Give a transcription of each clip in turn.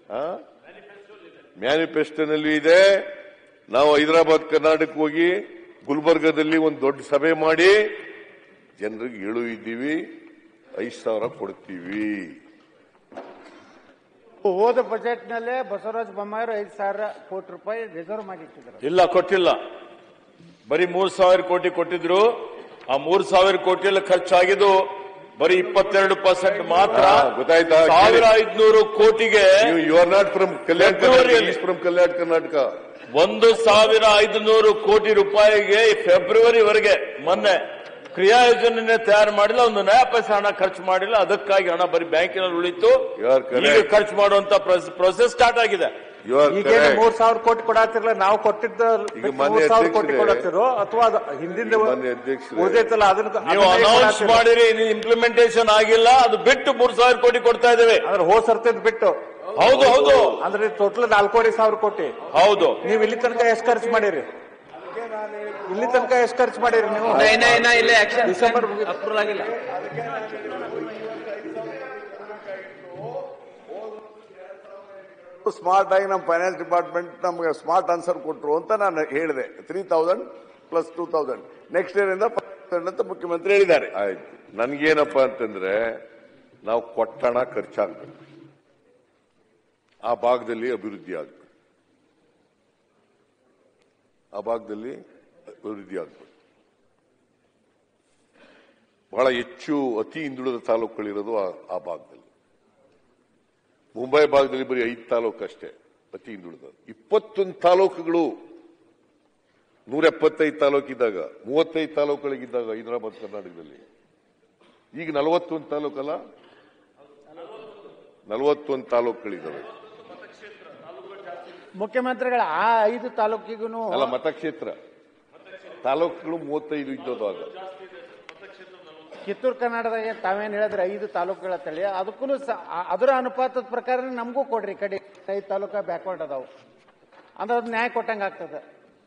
ಮ್ಯಾನಿಫೆಸ್ಟೋನಲ್ಲಿ ಇದೆ ನಾವು ಹೈದರಾಬಾದ್ ಕರ್ನಾಟಕ ಹೋಗಿ ಗುಲ್ಬರ್ಗದಲ್ಲಿ ಒಂದು ದೊಡ್ಡ ಸಭೆ ಮಾಡಿ ಜನರಿಗೆ ಹೇಳು ಇದ್ದೀವಿ ಐದು ಸಾವಿರ ಕೊಡ್ತೀವಿ ಹೋದ ಬಜೆಟ್ ನಲ್ಲೇ ಬಸವರಾಜ ಬೊಮ್ಮಾಯಿ ಐದು ಸಾವಿರ ಕೋಟಿ ರೂಪಾಯಿ ರಿಸರ್ವ್ ಮಾಡಿಟ್ಟಿದ್ರು ಇಲ್ಲ ಕೊಟ್ಟಿಲ್ಲ ಬರೀ ಮೂರ್ ಸಾವಿರ ಕೋಟಿ ಕೊಟ್ಟಿದ್ರು ಆ ಮೂರ್ ಸಾವಿರ ಕೋಟಿಯಲ್ಲಿ ಖರ್ಚಾಗಿದ್ದು ಬರೀ ಇಪ್ಪತ್ತೆರಡು ಪರ್ಸೆಂಟ್ ಮಾತ್ರ ಹಾ, ಗೊತ್ತಾಯ್ತಾ? ಸಾವಿರ ಐದ್ನೂರು ಕೋಟಿಗೆ you are not from Kalyana ಫೆಬ್ರವರಿಯಲ್ಲಿ. ಕರ್ನಾಟಕ ಫ್ರಮ್ ಕಲ್ಯಾಣ ಕರ್ನಾಟಕ ಒಂದು ಸಾವಿರ ಐದುನೂರು ಕೋಟಿ ರೂಪಾಯಿಗೆ ಫೆಬ್ರವರಿವರೆಗೆ ಮೊನ್ನೆ ಕ್ರಿಯಾ ಯೋಜನೆ ತಯಾರು ಮಾಡಿಲ್ಲ ಒಂದು ನಯ ಪೈಸೆ ಹಣ ಖರ್ಚು ಮಾಡಿಲ್ಲ ಅದಕ್ಕಾಗಿ ಹಣ ಬರೀ ಬ್ಯಾಂಕಿನಲ್ಲಿ ಉಳಿತು You are correct. ಈಗ ಖರ್ಚು ಮಾಡುವಂತ ಪ್ರೊಸೆಸ್ ಸ್ಟಾರ್ಟ್ ಆಗಿದೆ ಯು ಆರ್ ಈಗೇನು ಮೂರ್ ಸಾವಿರ ಕೋಟಿ ಕೊಡತ್ತಿರಲ್ಲ ನಾವು ಕೊಟ್ಟಿದ್ದ ಈಗ ಮಾನ್ಯ ಮೂರ್ ಸಾವಿರ ಕೋಟಿ ಅಧ್ಯಕ್ಷರೇ- ಕೊಡತ್ತಿರೋ ಅಥವಾ ಅದು ಹಿಂದಿಂದ ಈಗ ಮಾನ್ಯ ಅಧ್ಯಕ್ಷರೇ- ಉಳಿದೈತಲ್ಲ ಅದನ್ನ ನೀವು ಅದನ್ನೇ ಅನೌನ್ಸ್ ಕೊಡಾತಿರೋ. ಮಾಡಿರಿ ಇಂಪ್ಲಿಮೆಂಟೇಷನ್ ಆಗಿಲ್ಲ ಅದು ಬಿಟ್ಟು ಮೂರ್ ಸಾವಿರ ಕೋಟಿ ಕೊಡ್ತಾ ಇದ್ದೇವೆ ಅಂದ್ರೆ ಹೋದ್ ಸರ್ತಿದ್ ಬಿಟ್ಟು ಹೌದು ಹೌದು ಅಂದ್ರೆ ಟೋಟಲ್ ನಾಲ್ಕೂವರೆ ಸಾವಿರ ಕೋಟಿ ಹೌದು ನೀವು ಇಲ್ಲಿ ತನಕ ಎಷ್ಟು ಖರ್ಚು ಮಾಡಿರಿ ಇಲ್ಲಿ ತನಕ ಎಷ್ಟು ಖರ್ಚು ಮಾಡಿರಿ ನೀವು ಇನ್ನ ಇನ್ನ ಇಲ್ಲ ಆಕ್ಷನ್ ಡಿಸೆಂಬರ್ ಅಪ್ರೂವಲ್ ಆಗಿಲ್ಲ ಸ್ಮಾರ್ಟ್ ಆಗಿ ನಮ್ಮ ಫೈನಾನ್ಸ್ ಡಿಪಾರ್ಟ್ಮೆಂಟ್ ನಮ್ಗೆ ಸ್ಮಾರ್ಟ್ ಆನ್ಸರ್ ಕೊಟ್ರು ಅಂತ ನಾನು ಹೇಳಿದೆ three thousand plus two thousand next year ಇಂದ 5,000 ಅಂತ ಮುಖ್ಯಮಂತ್ರಿ ಹೇಳಿದ್ದಾರೆ ಆಯ್ತು ನನ್ಗೇನಪ್ಪ ಅಂತಂದ್ರೆ ನಾವು ಕೊಟ್ಟಣ ಖರ್ಚಾಗ್ಬೇಕು ಆ ಭಾಗದಲ್ಲಿ ಅಭಿವೃದ್ಧಿ ಆಗ್ಬೇಕು ಆ ಭಾಗದಲ್ಲಿ ಅಭಿವೃದ್ಧಿ ಆಗ್ಬೇಕು ಬಹಳ ಹೆಚ್ಚು ಅತಿ ಹಿಂದುಳಿದ ತಾಲೂಕುಗಳಿರೋದು ಆ- ಆ ಭಾಗದಲ್ಲಿ ಮುಂಬೈ ಭಾಗದಲ್ಲಿ ಬರೀ ಐದು ತಾಲೂಕು ಅಷ್ಟೇ ಅತಿ ಹಿಂದುಳಿದ ಇಪ್ಪತ್ತೊಂದು ತಾಲೂಕುಗಳು ನೂರ ಎಪ್ಪತ್ತೈದು ತಾಲೂಕಿದ್ದಾಗ ಮೂವತ್ತೈದು ತಾಲೂಕುಗಳಿಗಿದ್ದಾಗ ಹೈದರಾಬಾದ್ ಕರ್ನಾಟಕದಲ್ಲಿ ಈಗ ನಲವತ್ತೊಂದು ತಾಲೂಕಲ್ಲ ನಲವತ್ತೊಂದು ತಾಲೂಕುಗಳಿದ್ದಾವೆ ಮುಖ್ಯಮಂತ್ರಿಗಳ ಆ ಐದು ತಾಲೂಕಿಗೂ ಅಲ್ಲ ಮತಕ್ಷೇತ್ರ ತಾಲೂಕುಗಳು ಮೂವತ್ತೈದು ಇದ್ದದಾಗ ಕಿತ್ತೂರು ಕನ್ನಡದಾಗ ತಾವೇನ್ ಹೇಳಿದ್ರೆ ಐದು ತಾಲೂಕುಗಳ ತಳಿ ಅದಕ್ಕೂ ಅದರ ಅನುಪಾತದ ಪ್ರಕಾರ ನಮಗೂ ಕೊಡ್ರಿ ಈ ಕಡೆ ಐದು ತಾಲೂಕ ಬ್ಯಾಕ್ವರ್ಡ್ ಅದಾವು ಅಂದ್ರೆ ಅದು ನ್ಯಾಯ ಕೊಟ್ಟಂಗ ಆಗ್ತದೆ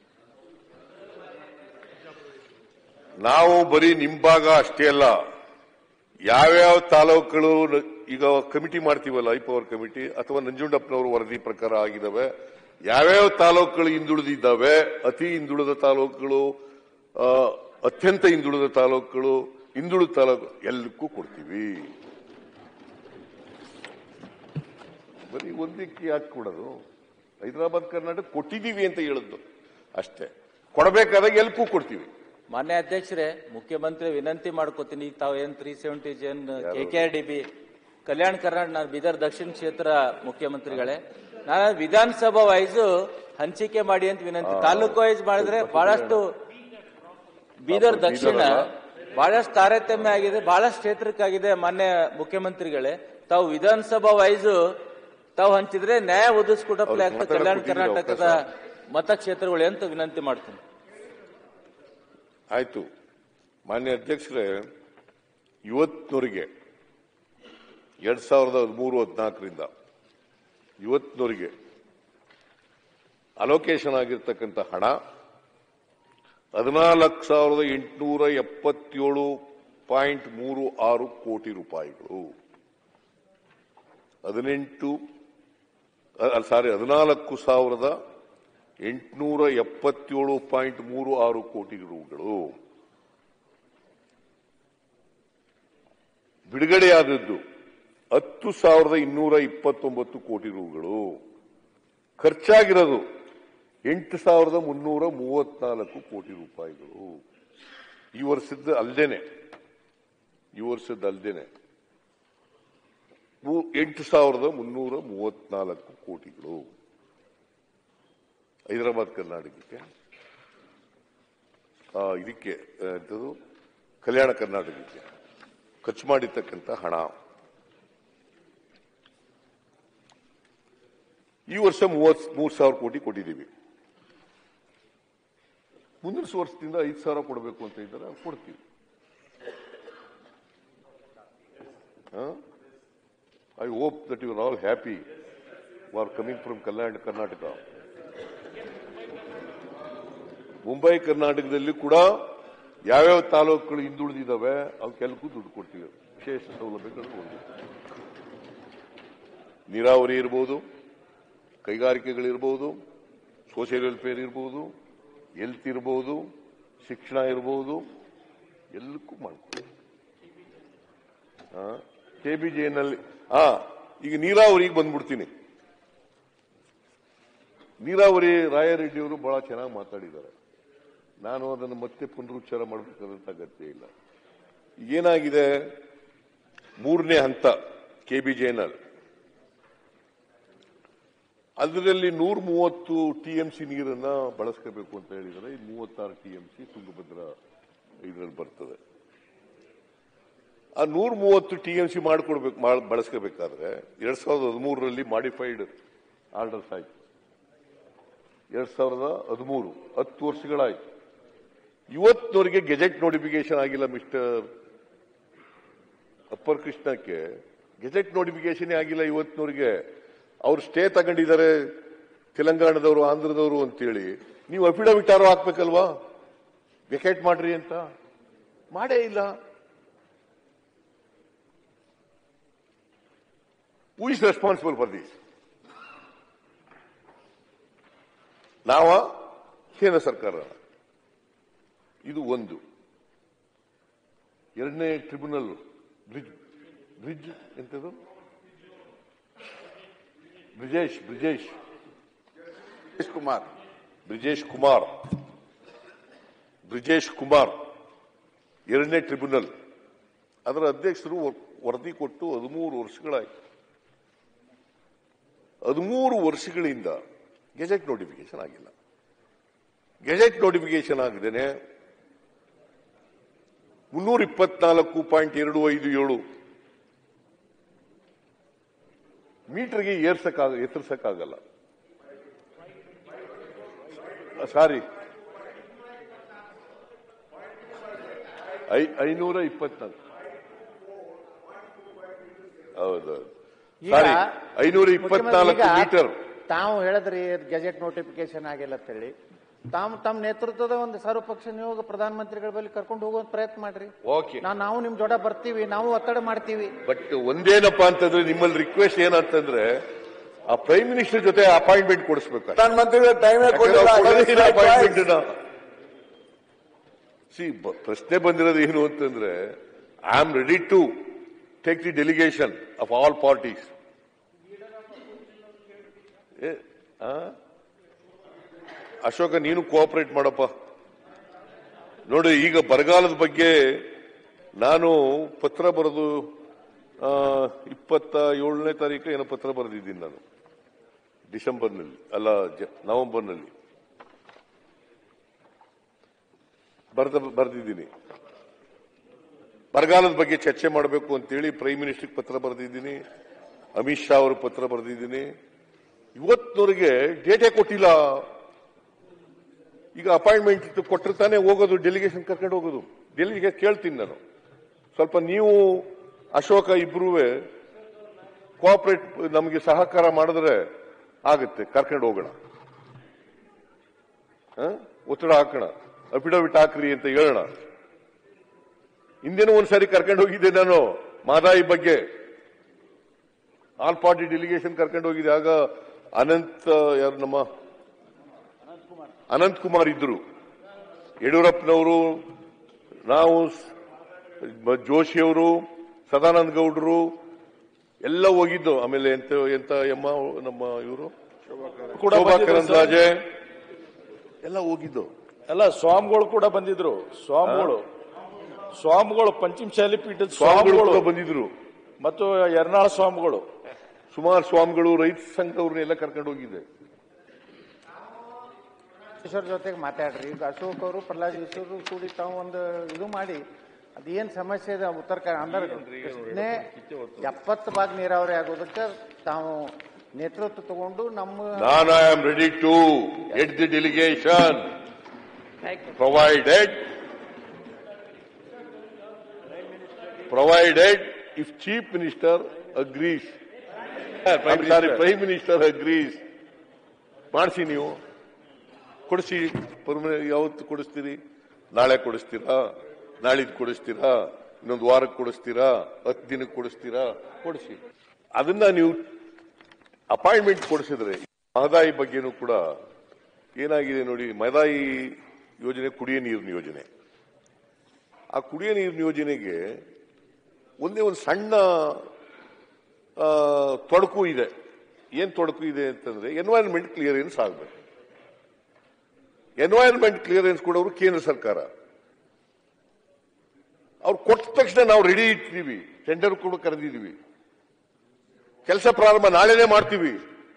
ನಾವು ಬರೀ ನಿಮ್ ಭಾಗ ಅಷ್ಟೇ ಅಲ್ಲ ಯಾವ್ಯಾವ ತಾಲೂಕುಗಳು ನ- ಈಗ ಕಮಿಟಿ ಮಾಡ್ತೀವಲ್ಲ ಐ ಪವರ್ ಕಮಿಟಿ ಅಥವಾ ನಂಜುಂಡಪ್ಪನವರ ವರದಿ ಪ್ರಕಾರ ಆಗಿದಾವೆ ಯಾವ್ಯಾವ ತಾಲೂಕುಗಳು ಹಿಂದುಳಿದಿದ್ದಾವೆ ಅತಿ ಹಿಂದುಳಿದ ತಾಲೂಕುಗಳು ಆ, ಅತ್ಯಂತ ಹಿಂದುಳಿದ ತಾಲೂಕುಗಳು ಹಿಂದುಳಿದ ತಾಲೂಕು ಎಲ್ಲಕ್ಕೂ ಕೊಡ್ತೀವಿ ಬರೀ ಒಂದಕ್ಕೆ ಯಾಕೆ ಕೊಡೋದು ಹೈದರಾಬಾದ್ ಕರ್ನಾಟಕ ಕೊಟ್ಟಿದ್ದೀವಿ ಅಂತ ಹೇಳಿದ್ದು ಅಷ್ಟೇ ಕೊಡಬೇಕಾದಾಗ ಎಲ್ಲಕ್ಕೂ ಕೊಡ್ತೀವಿ ಮಾನ್ಯ ಅಧ್ಯಕ್ಷರೇ ಮುಖ್ಯಮಂತ್ರಿ ವಿನಂತಿ ಮಾಡ್ಕೋತೀನಿ ಈಗ ತಾವು ಏನ್ ತ್ರೀ ಸೆವೆಂಟಿ ಜನ್ K K R D B Kalyana Karnataka ನಾನು ಬೀದರ್ ದಕ್ಷಿಣ ಕ್ಷೇತ್ರ ಮುಖ್ಯಮಂತ್ರಿಗಳೇ ನಾನು ವಿಧಾನಸಭಾ ವೈಸ್ ಹಂಚಿಕೆ ಮಾಡಿ ಅಂತ ವಿನಂತಿ ತಾಲೂಕು ವೈಸ್ ಮಾಡಿದ್ರೆ ಬಹಳಷ್ಟು ಬೀದರ್ ಪಾಪ ದಕ್ಷಿಣ ಬೀದರ್ ಅಲ್ಲ. ಬಹಳಷ್ಟು ತಾರತಮ್ಯ ಆಗಿದೆ ಬಹಳಷ್ಟು ಕ್ಷೇತ್ರಕ್ಕಾಗಿದೆ ಮಾನ್ಯ ಮುಖ್ಯಮಂತ್ರಿಗಳೇ ತಾವು ವಿಧಾನಸಭಾ ವೈಸ್ ತಾವು ಹಂಚಿದ್ರೆ ನ್ಯಾಯ ಒದಗಿಸ್ಕೊಡಪ್ಲೆ ಅವ್ರಿಗೆ ಆಗ್ತದೆ ಕಲ್ಯಾಣ ಮಾತಾಡಕ್ ಕೊಟ್ಟಿದ್ದೀರಾ ಕರ್ನಾಟಕದ ಮತಕ್ಷೇತ್ರಗಳು ಅಂತ ವಿನಂತಿ ಮಾಡ್ತೀನಿ ಆಯ್ತು ಮಾನ್ಯ ಅಧ್ಯಕ್ಷರೇ ಇವತ್ತಿನವರೆಗೆ ಎರಡ್ ಸಾವಿರದ ಹದಿಮೂರು ಹದಿನಾಲ್ಕರಿಂದ ಇವತ್ತಿನವರೆಗೆ ಅಲೋಕೇಶನ್ ಆಗಿರ್ತಕ್ಕಂಥ ಹಣ ಹದಿನಾಲ್ಕು ಸಾವಿರದ ಎಂಟುನೂರ ಎಪ್ಪತ್ತೇಳು ಪಾಯಿಂಟ್ ಮೂರು ಆರು ಕೋಟಿ ರೂಪಾಯಿಗಳು ಹದಿನೆಂಟು ಸಾರಿ ಹದಿನಾಲ್ಕು ಸಾವಿರದ ಎಂಟುನೂರ ಎಪ್ಪತ್ತೇಳು ಪಾಯಿಂಟ್ ಮೂರು ಆರು ಕೋಟಿ ರೂಗಳು ಬಿಡುಗಡೆಯಾದದ್ದು ಹತ್ತು ಸಾವಿರದ ಇನ್ನೂರ ಇಪ್ಪತ್ತೊಂಬತ್ತು ಕೋಟಿ ರೂಗಳು ಖರ್ಚಾಗಿರೋದು ಎಂಟು ಸಾವಿರದ ಮುನ್ನೂರ ಮೂವತ್ನಾಲ್ಕು ಕೋಟಿ ರೂಪಾಯಿಗಳು ಈ ವರ್ಷದ ಅಲ್ದೇನೆ ಈ ವರ್ಷದ ಅಲ್ದೇನೆ ಮೂ- ಎಂಟು ಸಾವಿರದ ಮುನ್ನೂರ ಮೂವತ್ನಾಲ್ಕು ಕೋಟಿಗಳು ಹೈದರಾಬಾದ್ ಕರ್ನಾಟಕಕ್ಕೆ ಆ, ಇದಕ್ಕೆ ಆ, ಎಂಥದು ಕಲ್ಯಾಣ ಕರ್ನಾಟಕಕ್ಕೆ ಖರ್ಚು ಮಾಡಿರ್ತಕ್ಕಂಥ ಹಣ ಈ ವರ್ಷ ಮೂವತ್ ಮೂರು ಸಾವಿರ ಕೋಟಿ ಕೊಟ್ಟಿದ್ದೀವಿ ಮುಂದಿನ ವರ್ಷದಿಂದ ಐದು ಸಾವಿರ ಕೊಡಬೇಕು ಅಂತ ಇದ್ದಾರೆ ಕೊಡ್ತೀವಿ I hope that you are all happy are coming from Kalyana Karnataka Mumbai ಕರ್ನಾಟಕದಲ್ಲಿ ಕೂಡ ಯಾವ್ಯಾವ ತಾಲೂಕುಗಳು ಹಿಂದುಳಿದಿದ್ದಾವೆ ಅವಕ್ಕೆಲ್ಲಕ್ಕೂ ದುಡ್ಡು ಕೊಡ್ತೀವಿ ವಿಶೇಷ ಸೌಲಭ್ಯಗಳು ಹೊಂದಿವೆ ನೀರಾವರಿ ಇರ್ಬೋದು ಕೈಗಾರಿಕೆಗಳಿರ್ಬೋದು ಸೋಷಿಯಲ್ ವೆಲ್ಫೇರ್ ಇರ್ಬೋದು ಹೆಲ್ತ್ ಇರ್ಬೋದು ಶಿಕ್ಷಣ ಇರ್ಬೋದು ಎಲ್ಲಕ್ಕೂ ಮಾಡ್ಕೊಳ್ಳಿ ಕೆ ಬಿ ನಲ್ಲಿ ಹಾ ಈಗ ನೀರಾವರಿಗೆ ಬಂದ್ಬಿಡ್ತೀನಿ ನೀರಾವರಿ ರಾಯರೆಡ್ಡಿ ಅವರು ಬಹಳ ಚೆನ್ನಾಗಿ ಮಾತಾಡಿದ್ದಾರೆ ನಾನು ಅದನ್ನು ಮತ್ತೆ ಪುನರುಚ್ಚಾರ ಮಾಡಬೇಕಾದಂತ ಅಗತ್ಯ ಇಲ್ಲ ಏನಾಗಿದೆ ಮೂರನೇ ಹಂತ ಕೆ ಬಿ ಜೆಎನ್ಎಲ್ ಅದರಲ್ಲಿ ನೂರ ಮೂವತ್ತು ಟಿಎಂಸಿ ನೀರನ್ನ ಬಳಸ್ಕೋಬೇಕು ಅಂತ ಹೇಳಿದರೆ ಮೂವತ್ತಾರು ಟಿಎಂಸಿ ತುಂಗಭದ್ರಾ ಇದರಲ್ಲಿ ಬರ್ತದೆ ಆ ನೂರ ಮೂವತ್ತು ಟಿಎಂಸಿ ಮಾಡಿಕೊಡ್ಬೇಕು ಬಳಸ್ಕೋಬೇಕಾದ್ರೆ ಎರಡ್ ಸಾವಿರದ ಹದಿಮೂರರಲ್ಲಿ ಮಾಡಿಫೈಡ್ ಆರ್ಡರ್ಸ್ ಆಯ್ತು ಎರಡ್ ಸಾವಿರದ ಹದಿಮೂರು ಹತ್ತು ವರ್ಷಗಳಾಯ್ತು ಇವತ್ತಿನವರೆಗೆ ಗೆಜೆಟ್ ನೋಟಿಫಿಕೇಶನ್ ಆಗಿಲ್ಲ ಮಿಸ್ಟರ್ ಅಪ್ಪರ್ ಕೃಷ್ಣಕ್ಕೆ ಗೆಜೆಟ್ ನೋಟಿಫಿಕೇಶನ್ ಆಗಿಲ್ಲ ಇವತ್ತಿನವರೆಗೆ ಅವ್ರು ಸ್ಟೇ ತಗೊಂಡಿದ್ದಾರೆ ತೆಲಂಗಾಣದವರು ಆಂಧ್ರದವರು ಅಂತೇಳಿ ನೀವು ಅಫಿಡವಿಟ್ ಆರೋ ಹಾಕ್ಬೇಕಲ್ವಾ ವೆಕೇಟ್ ಮಾಡ್ರಿ ಅಂತ ಮಾಡೇ ಇಲ್ಲ who is responsible for this ನಾವ ಕೇಂದ್ರ ಸರ್ಕಾರ ಇದು ಒಂದು ಎರಡನೇ ಟ್ರಿಬ್ಯುನಲ್ ಬ್ರಿಡ್ಜ್ ಬ್ರಿಡ್ಜ್ ಎಂತದು ಬ್ರಿಜೇಶ್ ಬ್ರಿಜೇಶ್ ಸುರೇಶ್ ಕುಮಾರ್ ಬ್ರಿಜೇಶ್ ಕುಮಾರ್ ಬ್ರಿಜೇಶ್ ಕುಮಾರ್ ಎರಡನೇ ಟ್ರಿಬ್ಯುನಲ್ ಅದರ ಅಧ್ಯಕ್ಷರು ವ- ವರದಿ ಕೊಟ್ಟು ಹದಿಮೂರು ವರ್ಷಗಳಾಯ್ತು ಹದಿಮೂರು ವರ್ಷಗಳಿಂದ ಗೆಜೆಟ್ ನೋಟಿಫಿಕೇಶನ್ ಆಗಿಲ್ಲ ಗೆಜೆಟ್ ನೋಟಿಫಿಕೇಶನ್ ಆಗದೇನೆ ಮುನ್ನೂರ ಇಪ್ಪತ್ನಾಲ್ಕು ಪಾಯಿಂಟ್ ಎರಡು ಐದು ಏಳು ಮೀಟರ್ಗೆ ಏರ್ಸಕ್ಕಾಗ ಎತ್ತರಿಸಕ್ಕಾಗಲ್ಲ ಸಾರಿ ಐ- ಐನೂರ ಇಪ್ಪತ್ನಾಲ್ಕು ಹೌದೌದು ಈಗ ಸಾರಿ ಐನೂರ ಇಪ್ಪತ್ನಾಲ್ಕು ಮುಖ್ಯಮಂತ್ರಿ ಈಗ ಮೀಟರ್ ತಾವು ಹೇಳಿದ್ರಿ ಗೆಜೆಟ್ ನೋಟಿಫಿಕೇಶನ್ ಆಗಿಲ್ಲ ಅಂತ ಹೇಳಿ ತಾವು ತಮ್ಮ ನೇತೃತ್ವದ ಒಂದು ಸರ್ವಪಕ್ಷ ನಿಯೋಗ ಪ್ರಧಾನಮಂತ್ರಿಗಳ ಬಳಿ ಕರ್ಕೊಂಡು ಹೋಗುವಂತ ಪ್ರಯತ್ನ ಮಾಡ್ರಿ ಓಕೆ ನಾ ನಾವು ನಿಮ್ ಜೋಡ ಬರ್ತೀವಿ ನಾವು ಒತ್ತಡ ಮಾಡ್ತೀವಿ ಬಟ್ ಒಂದೇನಪ್ಪಾ ಅಂತಂದ್ರೆ ನಿಮ್ಮಲ್ಲಿ ರಿಕ್ವೆಸ್ಟ್ ಏನಂತಂದ್ರೆ ಆ ಪ್ರೈಮ್ ಮಿನಿಸ್ಟರ್ ಜೊತೆ ಅಪಾಯಿಂಟ್ಮೆಂಟ್ ಕೊಡಿಸ್ಬೇಕು ಪ್ರಧಾನಮಂತ್ರಿಗಳ ಟೈಮೇ ಕೊಡಲಿಲ್ಲ ಅಪಾಯಿಂಟ್ಮೆಂಟ್ ಸಿ ಪ್ರಶ್ನೆ ಬಂದಿರೋದು ಏನು ಅಂತಂದ್ರೆ I am ready to take the delegation of all parties Ashoka ನೀನು ಕೋಆಪರೇಟ್ ಮಾಡಪ್ಪ ನೋಡಿ ಈಗ ಬರಗಾಲದ ಬಗ್ಗೆ ನಾನು ಪತ್ರ ಬರೆದು ಆ, ಇಪ್ಪತ್ತ ಏಳನೇ ತಾರೀಕು ಏನೋ ಪತ್ರ ಬರೆದಿದ್ದೀನಿ ನಾನು ಡಿಸೆಂಬರ್ನಲ್ಲಿ ಅಲ್ಲ ಜ- ನವೆಂಬರ್ನಲ್ಲಿ ಬರೆದ ಬರೆದಿದ್ದೀನಿ ಬರಗಾಲದ ಬಗ್ಗೆ ಚರ್ಚೆ ಮಾಡಬೇಕು ಅಂತೇಳಿ ಪ್ರೈಮ್ ಮಿನಿಸ್ಟರ್ಗೆ ಪತ್ರ ಬರೆದಿದ್ದೀನಿ ಅಮಿತ್ ಶಾ ಅವರು ಪತ್ರ ಬರೆದಿದ್ದೀನಿ ಇವತ್ತಿನವರೆಗೆ ಡೇಟೇ ಕೊಟ್ಟಿಲ್ಲ ಈಗ ಅಪಾಯಿಂಟ್ಮೆಂಟ್ ಕೊಟ್ಟರೆ ತಾನೇ ಹೋಗೋದು ಡೆಲಿಗೇಷನ್ ಕರ್ಕೊಂಡು ಹೋಗೋದು ಡೆಲ್ಲಿಗೆ ಕೇಳ್ತೀನಿ ನಾನು ಸ್ವಲ್ಪ ನೀವು ಅಶೋಕ ಇಬ್ರೂ ಕೋಆಪರೇಟ್ ನಮಗೆ ಸಹಕಾರ ಮಾಡಿದ್ರೆ ಆಗುತ್ತೆ ಕರ್ಕೊಂಡು ಹೋಗೋಣ ಹ? ಒತ್ತಡ ಹಾಕೋಣ ಅಫಿಡವಿಟ್ ಹಾಕ್ರಿ ಅಂತ ಹೇಳೋಣ ಹಿಂದೆನೂ ಒಂದ್ಸರಿ ಕರ್ಕೊಂಡು ಹೋಗಿದ್ದೆ ನಾನು ಮಾದಾಯಿ ಬಗ್ಗೆ ಆಲ್ ಪಾರ್ಟಿ ಡೆಲಿಗೇಷನ್ ಕರ್ಕೊಂಡು ಹೋಗಿದ್ದೆ ಆಗ ಅನಂತ್ ಯಾರು ನಮ್ಮ ಅನಂತ್ ಕುಮಾರ್ ಇದ್ರು ಯಡಿಯೂರಪ್ಪನವರು ನಾವು ಮ- ಜೋಶಿಯವರು ಸದಾನಂದ ಗೌಡರು ಎಲ್ಲ ಹೋಗಿದ್ದು ಆಮೇಲೆ ಎಂತ ಎಂತ ಎಮ್ಮ ನಮ್ಮ ಇವರು ಕೂಡ ಶೋಭಾ ಬಂದಿದ್ರು ಕರಂದ್ಲಾಜೆ ಎಲ್ಲ ಹೋಗಿದ್ದು ಎಲ್ಲ ಸ್ವಾಮಿಗಳು ಕೂಡ ಬಂದಿದ್ರು ಸ್ವಾಮಿಗಳು ಸ್ವಾಮಿಗಳು ಪಂಚಮಶಾಲಿ ಪೀಠದ ಸ್ವಾಮಿಗಳು ಸ್ವಾಮಿಗಳು ಕೂಡ ಬಂದಿದ್ರು ಮತ್ತು ಯರ್ನಾಳ ಸ್ವಾಮಿಗಳು ಸುಮಾರು ಸ್ವಾಮಿಗಳು ರೈತ ಸಂಘವ್ರನ್ನೆಲ್ಲ ಕರ್ಕೊಂಡು ಹೋಗಿದ್ದೆ ಈಶ್ವರ್ ಜೊತೆಗೆ ಮಾತಾಡ್ರಿ ಈಗ ಅಶೋಕ್ ಅವರು ಪ್ರಹ್ಲಾದ್ ಈಶ್ವರು ಕೂಡಿ ತಾವು ಒಂದು ಇದು ಮಾಡಿ ಅದೇನ್ ಸಮಸ್ಯೆ ಇದೆ ಉತ್ತರ ಕನ್ನಡ ಅಂದ್ರೆ ಕೃಷ್ಣೆ ಎಪ್ಪತ್ತು ಭಾಗ ನೀರಾವರಿ ಆಗೋದಕ್ಕೆ ತಾವು ನೇತೃತ್ವ ತಗೊಂಡು ನಮ್ಮ ನಾನು I am ready to get the delegation provided provided if chief minister agrees sorry prime minister agrees ಮಾಡಿಸಿ ನೀವು ಕೊಡಿಸಿ ಪರ್ಮನೆ- ಯಾವತ್ತು ಕೊಡಿಸ್ತೀರಿ ನಾಳೆ ಕೊಡಿಸ್ತೀರಾ ನಾಳಿದ್ ಕೊಡಿಸ್ತೀರಾ ಇನ್ನೊಂದು ವಾರಕ್ಕೆ ಕೊಡಿಸ್ತೀರಾ ಹತ್ತು ದಿನಕ್ಕೆ ಕೊಡಿಸ್ತೀರಾ ಕೊಡಿಸಿ ಅದನ್ನ ನೀವು ಅಪಾಯಿಂಟ್ಮೆಂಟ್ ಕೊಡಿಸಿದ್ರೆ ಮಹದಾಯಿ ಬಗ್ಗೆನೂ ಕೂಡ ಏನಾಗಿದೆ ನೋಡಿ ಮಹದಾಯಿ ಯೋಜನೆ ಕುಡಿಯ ನೀರಿನ ಯೋಜನೆ ಆ ಕುಡಿಯ ನೀರಿನ ಯೋಜನೆಗೆ ಒಂದೇ ಒಂದು ಸಣ್ಣ ಆ, ತೊಡಕು ಇದೆ ಏನ್ ತೊಡಕು ಇದೆ ಅಂತಂದ್ರೆ ಎನ್ವೈರನ್ಮೆಂಟ್ ಕ್ಲಿಯರೆನ್ಸ್ ಆಗಬೇಕು ಎನ್ವೈರನ್ಮೆಂಟ್ ಕ್ಲಿಯರೆನ್ಸ್ ಕೊಡೋರು ಕೇಂದ್ರ ಸರ್ಕಾರ ಅವ್ರು ಕೊಟ್ಟ ತಕ್ಷಣ ನಾವು ರೆಡಿ ಇಟ್ಟಿದ್ದೀವಿ ಟೆಂಡರ್ ಕೂಡ ಕರೆದಿದ್ದೀವಿ ಕೆಲಸ ಪ್ರಾರಂಭ ನಾಳೆನೆ ಮಾಡ್ತೀವಿ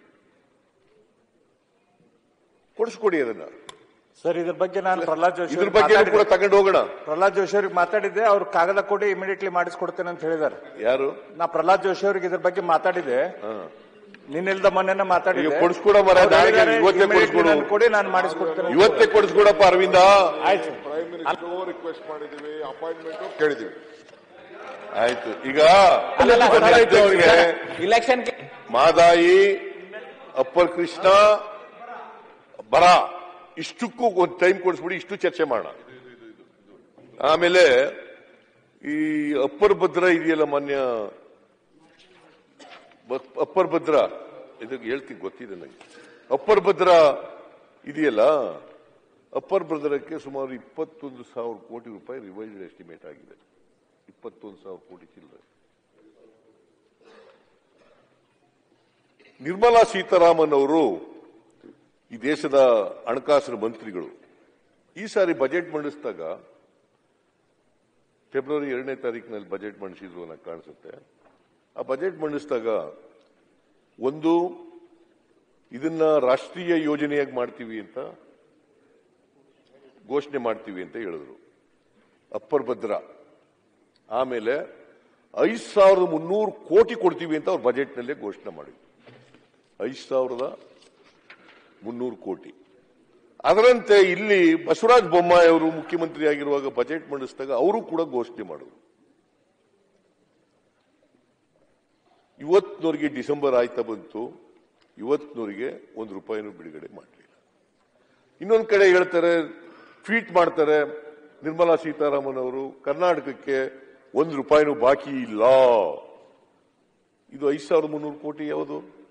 ಕೊಡಿಸ್ಕೊಡಿ ಅದನ್ನ ಸರ್ ಇದ್ರ ಬಗ್ಗೆ ನಾನು ಪ್ರಹ್ಲಾದ್ ಜೋಶಿ ಇದ್ರ ಅವ್ರಿಗೆ ಬಗ್ಗೆ ಕೂಡ ಮಾತಾಡಿದ್ದೆ. ತಗೊಂಡು ಹೋಗೋಣ ಪ್ರಹ್ಲಾದ್ ಜೋಶಿ ಅವ್ರಿಗೆ ಮಾತಾಡಿದ್ದೆ ಅವ್ರು ಕಾಗದ ಕೊಡಿ ಇಮಿಡಿಯೇಟ್ಲಿ ಮಾಡಿಸ್ಕೊಡ್ತೇನೆ ಅಂತ ಹೇಳಿದ್ದಾರೆ ಯಾರು ನಾ ಪ್ರಹ್ಲಾದ್ ಜೋಶಿ ಅವ್ರಿಗೆ ಇದ್ರ ಬಗ್ಗೆ ಮಾತಾಡಿದೆ ನಿನ್ನಿಲ್ದ ಮೊನ್ನೆ ಮಾತಾಡಿದೆ ಈಗ ಕೊಡಿಸ್ಕೊಡ ಮರ, ಅವ್ರು ನಾಳೆಗೆ ಹೇಳಿದ್ದಾರೆ, ಇವತ್ತೇ immediately ಕೊಡಿಸ್ಕೊಡು. ನಾನು ಕೊಡಿ ನಾನು ಮಾಡಿಸ್ಕೊಡ್ತೇನೆ ಅಂತ. ಇವತ್ತೇ ಕೊಡಿಸ್ಕೊಡಪ್ಪ ಅರವಿಂದ ಆಯ್ತು ಪ್ರೈಮ್ ಮಿನಿಸ್ಟರ್ ರಿಕ್ವೆಸ್ಟ್ ಮಾಡಿದೀವಿ ಅಪಾಯಿಂಟ್ಮೆಂಟ್ ಕೇಳಿದೀವಿ ಆಯ್ತು ಈಗ ಅಲ್ಲಲ್ಲ, ಒಂದ್ ಅಧ್ಯಕ್ಷರೇ, ಇಲೆಕ್ಷನ್ ಮಾದಾಯಿ ಅಪ್ಪರ್ ಕೃಷ್ಣ ಬರ ಇಷ್ಟಕ್ಕೂ ಒಂದು ಟೈಮ್ ಕೊಡಿಸ್ಬಿಡಿ ಇಷ್ಟು ಚರ್ಚೆ ಮಾಡೋಣ ಆಮೇಲೆ ಈ ಅಪ್ಪರ್ ಭದ್ರ ಇದೆಯಲ್ಲ ಮಾನ್ಯ ಬ- ಅಪ್ಪರ್ ಭದ್ರ ಇದಕ್ಕೆ ಹೇಳ್ತೀನಿ ಗೊತ್ತಿದೆ ನನಗೆ ಅಪ್ಪರ್ ಭದ್ರ ಇದೆಯಲ್ಲ ಅಪ್ಪರ್ ಭದ್ರಕ್ಕೆ ಸುಮಾರು ಇಪ್ಪತ್ತೊಂದು ಸಾವಿರ ಕೋಟಿ ರೂಪಾಯಿ ರಿವೈಸ್ಡ್ ಎಸ್ಟಿಮೇಟ್ ಆಗಿದೆ ಇಪ್ಪತ್ತೊಂದು ಸಾವಿರ ಕೋಟಿ ಚಿಲ್ಲರೆ ನಿರ್ಮಲಾ ಸೀತಾರಾಮನ್ ಅವರು ಈ ದೇಶದ ಹಣಕಾಸಿನ ಮಂತ್ರಿಗಳು ಈ ಸಾರಿ ಬಜೆಟ್ ಮಂಡಿಸಿದಾಗ ಫೆಬ್ರವರಿ ಎರಡನೇ ತಾರೀಕಿನಲ್ಲಿ ಬಜೆಟ್ ಮಂಡಿಸಿದ್ರು ಅನ್ನೋ ಕಾಣಿಸುತ್ತೆ ಆ ಬಜೆಟ್ ಮಂಡಿಸಿದಾಗ ಒಂದು ಇದನ್ನ ರಾಷ್ಟ್ರೀಯ ಯೋಜನೆಯಾಗಿ ಮಾಡ್ತೀವಿ ಅಂತ ಘೋಷಣೆ ಮಾಡ್ತೀವಿ ಅಂತ ಹೇಳಿದ್ರು ಅಪ್ಪರ್ ಭದ್ರ ಆಮೇಲೆ ಐದು ಸಾವಿರದ ಮುನ್ನೂರು ಕೋಟಿ ಕೊಡ್ತೀವಿ ಅಂತ ಅವ್ರು ಬಜೆಟ್ನಲ್ಲೇ ಘೋಷಣೆ ಮಾಡಿದ್ರು ಐದು ಸಾವಿರದ ಮುನ್ನೂರು ಕೋಟಿ ಅದರಂತೆ ಇಲ್ಲಿ ಬಸವರಾಜ ಬೊಮ್ಮಾಯಿ ಅವರು ಮುಖ್ಯಮಂತ್ರಿ ಆಗಿರುವಾಗ ಬಜೆಟ್ ಮಂಡಿಸಿದಾಗ ಅವರು ಕೂಡ ಘೋಷಣೆ ಮಾಡಿದ್ರು ಇವತ್ತಿನವರೆಗೆ ಡಿಸೆಂಬರ್ ಆಯ್ತಾ ಬಂತು ಇವತ್ತಿನವರೆಗೆ ಒಂದು ರೂಪಾಯಿನೂ ಬಿಡುಗಡೆ ಮಾಡಲಿಲ್ಲ ಇನ್ನೊಂದು ಕಡೆ ಹೇಳ್ತಾರೆ ಟ್ವೀಟ್ ಮಾಡ್ತಾರೆ ನಿರ್ಮಲಾ ಸೀತಾರಾಮನ್ ಅವರು ಕರ್ನಾಟಕಕ್ಕೆ ಒಂದು ರೂಪಾಯಿನೂ ಬಾಕಿ ಇಲ್ಲ ಇದು ಐದು ಸಾವಿರದ ಮುನ್ನೂರು ಕೋಟಿ ಯಾವುದು